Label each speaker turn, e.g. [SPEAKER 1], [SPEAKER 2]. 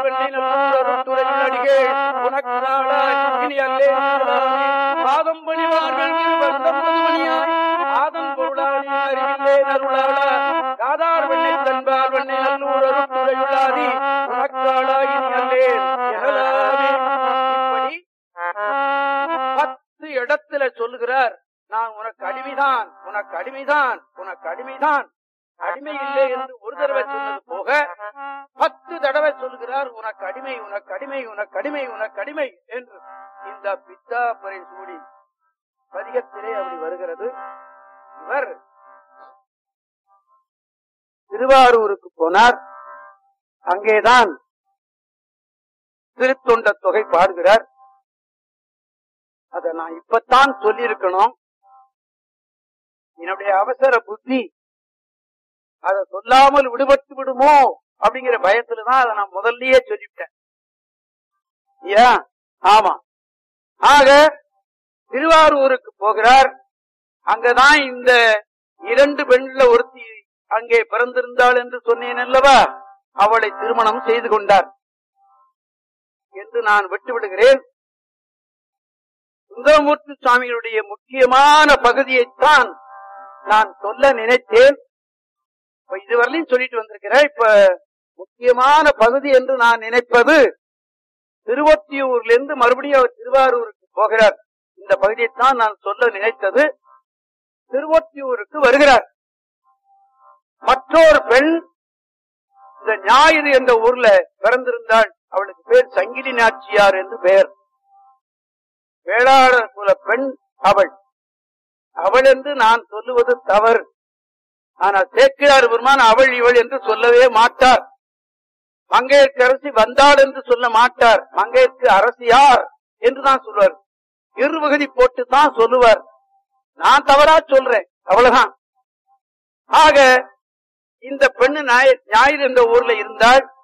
[SPEAKER 1] வெண்ணை நல்லூர் துறையில் அடிகே உனக்கு நாளாய் இனி அல்லே நாளானே. பாதம் பணிவார்கள் இருபத்தொன்பது மணியாய் ஆதம் பொருளானே அறிவில்லே நருளாளா காதார் வெண்ணை தன்பார் வெண்ணை நல்லூர் அருத்துறையுள்ளாதி உனக்காளாய் இனி அல்லே எனலாமே இப்படி பத்து இடத்துல சொல்லுகிறார் நான் உனக்கு அடிமைதான் உனக்கு அடிமைதான் உனக்கு அடிமைதான் அடிமை இல்லை என்று ஒரு தடவை சொன்னது போக பத்து தடவை சொல்கிறார் உனக்கு அடிமை உனக்கு அடிமை உனக்கு அடிமை உனக்கு அடிமை என்று இந்த பித்தாப்பரை சூடி பதிகத்திலே அப்படி வருகிறது இவர் திருவாரூருக்கு போனார் அங்கேதான் திருத்தொண்ட தொகை பாடுகிறார் அத நான் இப்பத்தான் சொல்லியிருக்கணும் என்னுடைய அவசர புத்தி அதை சொல்லாமல் விடுபட்டு விடுமோ அப்படிங்கிற பயத்துலதான் அதை நான் முதல்லயே சொல்லிவிட்டேன் ஏன் ஆமா ஆக திருவாரூருக்கு போகிறார் அங்கதான் இந்த இரண்டு பெண்ல ஒருத்தி அங்கே பிறந்திருந்தாள் என்று சொன்னேன் அல்லவா அவளை திருமணம் செய்து கொண்டார் என்று நான் விட்டு விடுகிறேன் சுந்தரமூர்த்தி சுவாமிகளுடைய முக்கியமான பகுதியைத்தான் நான் சொல்ல நினைத்தேன் இப்ப இதுவரையிலும் சொல்லிட்டு வந்திருக்கிறேன் இப்ப முக்கியமான பகுதி என்று நான் நினைப்பது திருவொத்தியூர்ல இருந்து மறுபடியும் அவர் திருவாரூருக்கு போகிறார் இந்த பகுதியைத்தான் நான் சொல்ல நினைத்தது திருவொத்தியூருக்கு வருகிறார் மற்றொரு பெண் இந்த ஞாயிறு என்ற ஊர்ல பிறந்திருந்தாள் அவளுக்கு பேர் சங்கிலி நாச்சியார் என்று பெயர் வேளாளர் குல பெண் அவள் அவள் என்று நான் சொல்லுவது தவறு ஆனால் சேக்கிழார் பெருமான் அவள் இவள் என்று சொல்லவே மாட்டார் மங்கையர்க்கு அரசி வந்தாள் என்று சொல்ல மாட்டார் மங்கையர்க்கு அரசியார் என்று தான் சொல்வார் இருவகதி போட்டு தான் சொல்லுவார் நான் தவறா சொல்றேன் அவ்வளவுதான் ஆக இந்த பெண்ணு ஞாயிறு ஞாயிறு என்ற ஊர்ல இருந்தால்